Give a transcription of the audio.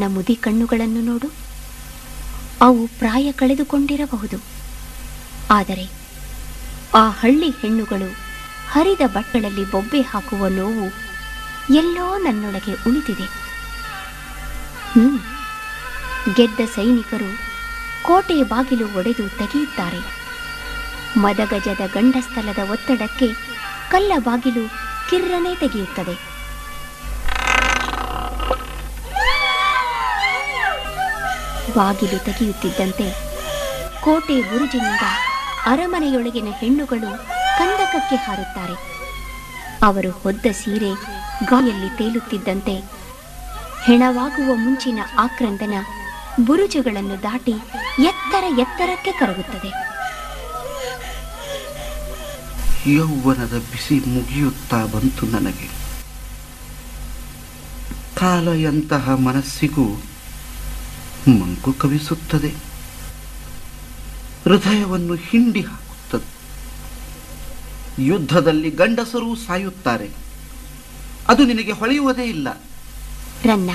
ಮುದಿ ಕಣ್ಣುಗಳನ್ನು ನೋಡು ಅವು ಪ್ರಾಯ ಕಳೆದುಕೊಂಡಿರಬಹುದು ಆದರೆ ಆ ಹಳ್ಳಿ ಹೆಣ್ಣುಗಳು ಹರಿದ ಬಟ್ಟಲಲ್ಲಿ ಬೊಬ್ಬೆ ಹಾಕುವ ನೋವು ಎಲ್ಲೋ ನನ್ನೊಳಗೆ ಉಳಿದಿದೆ ಹ್ಮ್ ಗೆದ್ದ ಸೈನಿಕರು ಕೋಟೆಯ ಬಾಗಿಲು ಒಡೆದು ತೆಗೆಯುತ್ತಾರೆ ಮದಗಜದ ಗಂಡಸ್ಥಲದ ಒತ್ತಡಕ್ಕೆ ಕಲ್ಲ ಬಾಗಿಲು ಕಿರ್ರನೆ ತೆಗೆಯುತ್ತದೆ ಬಾಗಿಲು ತೆಗೆಯುತ್ತಿದ್ದಂತೆ ಕೋಟೆ ಬುರುಜಿನಿಂದ ಅರಮನೆಯೊಳಗಿನ ಹೆಣ್ಣುಗಳು ಕಂದಕಕ್ಕೆ ಹಾರುತ್ತಾರೆ ಅವರು ಹೊದ್ದ ಸೀರೆ ಗಾಳಿಯಲ್ಲಿ ತೇಲುತ್ತಿದ್ದಂತೆ ಹೆಣವಾಗುವ ಮುಂಚಿನ ಆಕ್ರಂದನ ಬುರುಜುಗಳನ್ನು ದಾಟಿ ಎತ್ತರ ಎತ್ತರಕ್ಕೆ ಕರಗುತ್ತದೆ ಯೌವನದ ಬಿಸಿ ಮುಗಿಯುತ್ತಾ ಬಂತು ನನಗೆ ಕಾಲ ಎಂತಹ ಮನಸ್ಸಿಗೂ ಮಂಕು ಕವಿಸುತ್ತದೆ ಹೃದಯವನ್ನು ಹಿಂಡಿ ಹಾಕುತ್ತದೆ ಯುದ್ಧದಲ್ಲಿ ಗಂಡಸರೂ ಸಾಯುತ್ತಾರೆ ಅದು ನಿನಗೆ ಹೊಳೆಯುವುದೇ ಇಲ್ಲ ರನ್ನ